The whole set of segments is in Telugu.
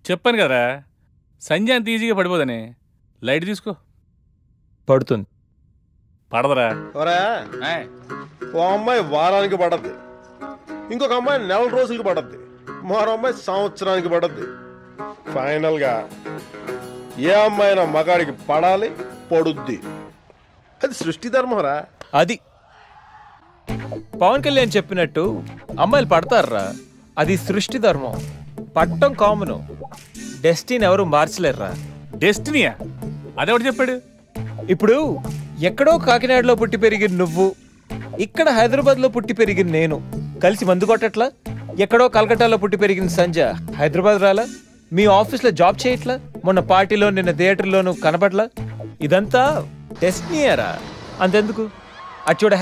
చెప్పాను కదరా సంజయ్ అంత ఈజీగా పడిపోదని లైట్ తీసుకో పడుతుంది పడదరా ఒరే ఓ అమ్మాయి వారానికి పడద్ది ఇంకొక అమ్మాయి నెల రోజులకి పడద్ది మరో అమ్మాయి సంవత్సరానికి పడద్ది ఫైనల్గా ఏ అమ్మాయినా మగాడికి పడాలి పడుద్ది అది సృష్టి ధర్మరా అది పవన్ కళ్యాణ్ చెప్పినట్టు అమ్మాయిలు పడతారా అది సృష్టి ధర్మం పట్టం కామను డెస్టిన్ ఎవరు మార్చలేరురా డెస్టినీయా అదెవడు చెప్పాడు ఇప్పుడు ఎక్కడో కాకినాడలో పుట్టి పెరిగిన నువ్వు ఇక్కడ హైదరాబాద్లో పుట్టి పెరిగిన నేను కలిసి మందు కొట్టట్లా ఎక్కడో కలకట్టాలో పుట్టి పెరిగిన సంజ హైదరాబాద్ రాలా మీ ఆఫీస్లో జాబ్ చేయట్లా మొన్న పార్టీలో నిన్న థియేటర్లోనూ కనపడలా ఇదంతా డెస్టినీయరా అంతెందుకు అది చూడ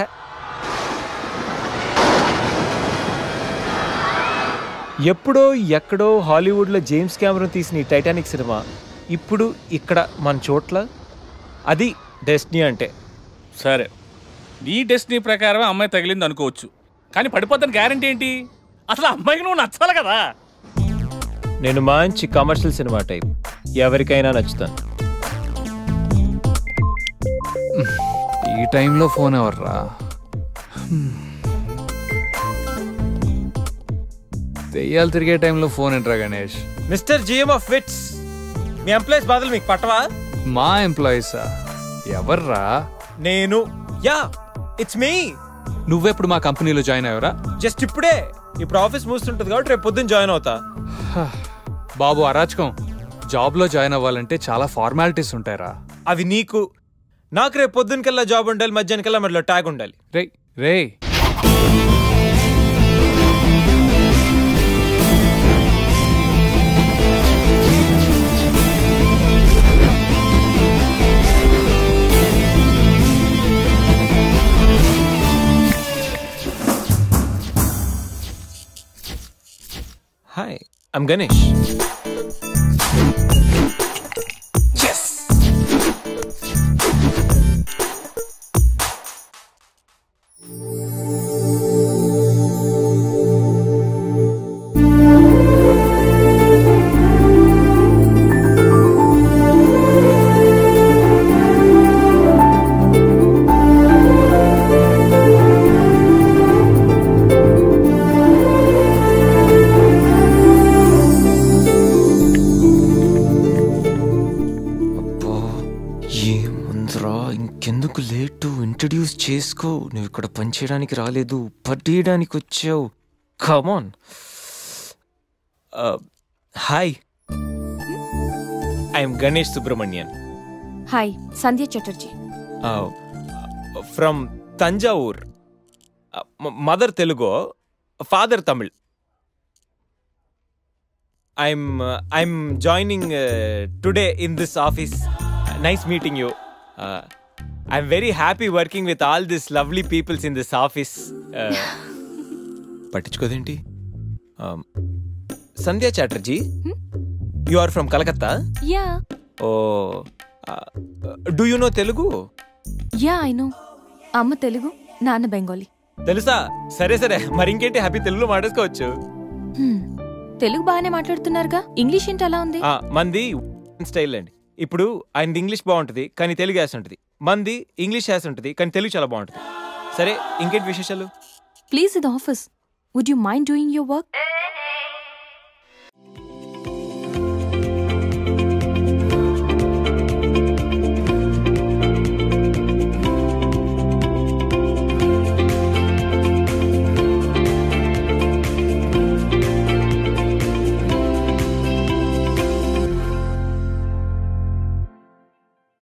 ఎప్పుడో ఎక్కడో హాలీవుడ్లో జేమ్స్ కెమెరన్ తీసిన ఈ టైటానిక్ సినిమా ఇప్పుడు ఇక్కడ మన చోట్ల అది డెస్టినీ అంటే సరే నీ డెస్టినీ ప్రకారం అమ్మాయి తగిలింది అనుకోవచ్చు కానీ పడిపోతాను గ్యారంటీ ఏంటి అసలు ఆ అమ్మాయికి నువ్వు నచ్చాలి కదా నేను మంచి కమర్షియల్ సినిమా టైప్ ఎవరికైనా నచ్చుతాను ఈ టైంలో ఫోన్ ఎవర్రా దెయ్యాలు తిరిగే టైంలో ఫోన్ ఏంట్రా Ganesh mister GM of VITS మీ ఎంప్లాయీస్ బాధలు మీకు పట్టవా మా ఎంప్లాయీసా ఎవర్రా నేను యా ఇట్స్ మీ నువ్వెప్పుడు మా కంపెనీలో జాయిన్ అయ్యవరా జస్ట్ ఇప్పుడే ఇప్పుడు ఆఫీస్ మూస్తుంటుంది కాబట్టి రేపు పొద్దున్న జాయిన్ అవుతా బాబు అరాచకం జాబ్లో జాయిన్ అవ్వాలంటే చాలా ఫార్మాలిటీస్ ఉంటాయిరా అవి నీకు నాకు రేపు పొద్దునకల్లా జాబ్ ఉండాలి మధ్యాహ్నకల్లా మధ్యలో ట్యాగ్ ఉండాలి రే రే హాయ్ ఐమ్ గణేష్ అబ్బా ఏముందిరా ఇంకెందుకు లేటు ఇంట్రడ్యూస్ చేసుకో నువ్వు ఇక్కడ పనిచేయడానికి రాలేదు పట్టేయడానికి వచ్చావు come on hi I'm Ganesh Subrahmanyan hi Sandhya Chatterjee from Thanjavur mother Telugu father Tamil I'm I'm joining today in this office nice meeting you I'm very happy working with all this lovely peoples in this office పట్టించుకోదేంటి Um, Sandhya Chatterjee you are from Calcutta yeah oh do you know Telugu yeah I know అమ్మ తెలుగు నాన్న బెంగాలీ తెలుసా సరే సరే మరి ఇంకేంటి హ్యాపీ తెలుగులో మాట్లాడుకోవచ్చు హ్మ్. తెలుగు బాగానే మాట్లాడుతున్నారుగా ఇంగ్లీష్ ఏంటి అలా ఉంది ఆ, మంది స్టైల్ అండి ఇప్పుడు ఆయనది ఇంగ్లీష్ బాగుంటుంది కానీ తెలుగు యాస ఉంటుంది మంది ఇంగ్లీష్ యాస ఉంటుంది కానీ తెలుగు చాలా బాగుంటుంది సరే ఇంకేంటి విశేషాలు ప్లీజ్ ఇది office would you mind doing your work